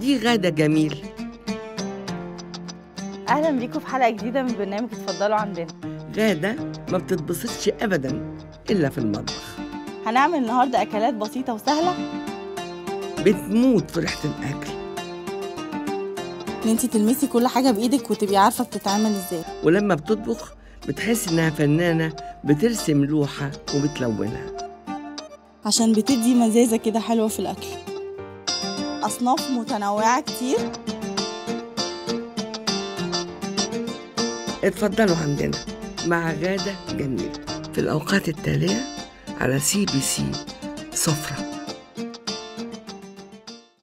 دي غادة جميل اهلا بيكم في حلقه جديده من برنامج اتفضلوا عندنا غادة ما بتتبسطش أبدا إلا في المطبخ هنعمل النهارده اكلات بسيطه وسهله بتموت في ريحة الأكل ان انت تلمسي كل حاجه بايدك وتبقي عارفه بتتعمل ازاي ولما بتطبخ بتحس إنها فنانة بترسم لوحة وبتلونها عشان بتدي مزازه كده حلوه في الاكل اصناف متنوعه كتير اتفضلوا عندنا مع غادة جميل في الأوقات التالية على سي بي سي سفرة